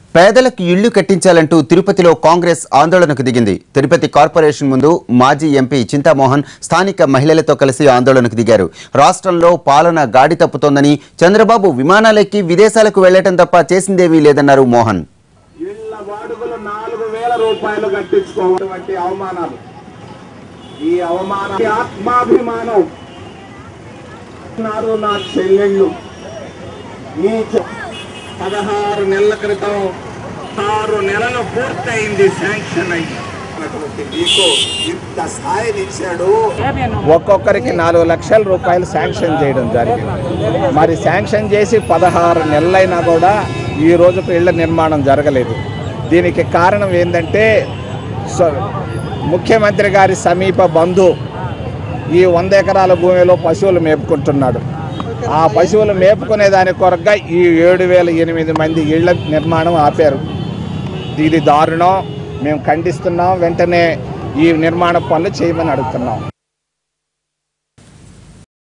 పేదలకు ఇళ్లు కట్టించాలంటూ తిరుపతిలో కాంగ్రెస్ ఆందోళనకు దిగింది తిరుపతి కార్పొరేషన్ ముందు మాజీ ఎంపీ చింతామోహన్ స్థానిక మహిళలతో కలిసి ఆందోళనకు దిగారు రాష్ట్రంలో పాలన గాడి తప్పుతోందని చంద్రబాబు విమానాలెక్కి విదేశాలకు వెళ్లటం తప్ప చేసిందేమీ లేదన్నారు మోహన్ ఇళ్ల వాడుకలు నాలుగు వేల రూపాయలు కట్టించుకోవటువంటి అవమానాలు ఈ అవమానం ఈ ఆత్మాభిమానం నారు నా చెల్లెళ్ళు ఈ చె- పదహారు నెలల క్రితం ఆరు నెలలు పూర్తయింది శాంక్షన్ అయ్యి అటువంటి మీకు ఇంత స్థాయిని ఇచ్చాడు ఒక్కొక్కరికి నాలుగు లక్షల రూపాయలు శాంక్షన్ చేయడం జరిగింది మరి శాంక్షన్ చేసి పదహారు నెలలైనా కూడా ఈ రోజుకు ఇళ్ల నిర్మాణం జరగలేదు దీనికి కారణం ఏంటంటే స- ముఖ్యమంత్రి గారి సమీప బంధు ఈ వంద ఎకరాల భూమిలో పశువులు మేపుకుంటున్నాడు ఆ పశువులు మేపుకునే దాని కొరగా ఈ ఏడు వేల ఎనిమిది మంది ఇళ్ల నిర్మాణం ఆపారు ఇది దారుణం మేము ఖండిస్తున్నాం వెంటనే ఈ నిర్మాణ పనులు చేయమని అడుగుతున్నాం